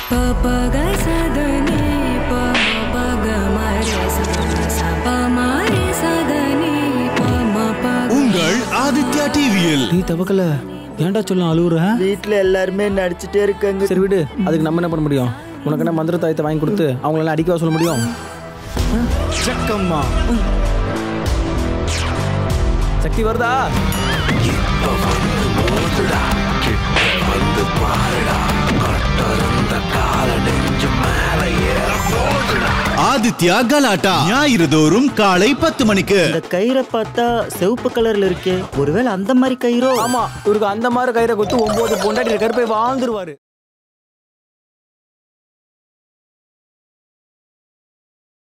प प ग स द नि प म प ग म रे स ग स प म रे स द नि प म प உங்கள் ஆதித்யா டிவியில் நீ தவக்கல ஏன்டா சொல்ல அழுவுற வீட்டில் எல்லாருமே நடிச்சிட்டே இருக்காங்க சரி விடு அதுக்கு நம்ம என்ன பண்ண முடியும் உனக்கு என்ன மந்திர தாயத்தை வாங்கி கொடுத்து அவங்களெல்லாம் அடிக்கவா சொல்ல முடியும் ஜக்கம்மா சக்தி வருதா ஆதித்யா கலாட்டா ஞாயிறு தோறும் காலை பத்து மணிக்கு இந்த கயிறை பார்த்தா சிவப்பு கலர்ல இருக்கே ஒருவேளை அந்த மாதிரி கயிறோ ஆமா இவருக்கு அந்த மாதிரி கயிறை கொடுத்து ஒன்பது பொண்டாட்டி கருப்பை வாழ்ந்துருவாரு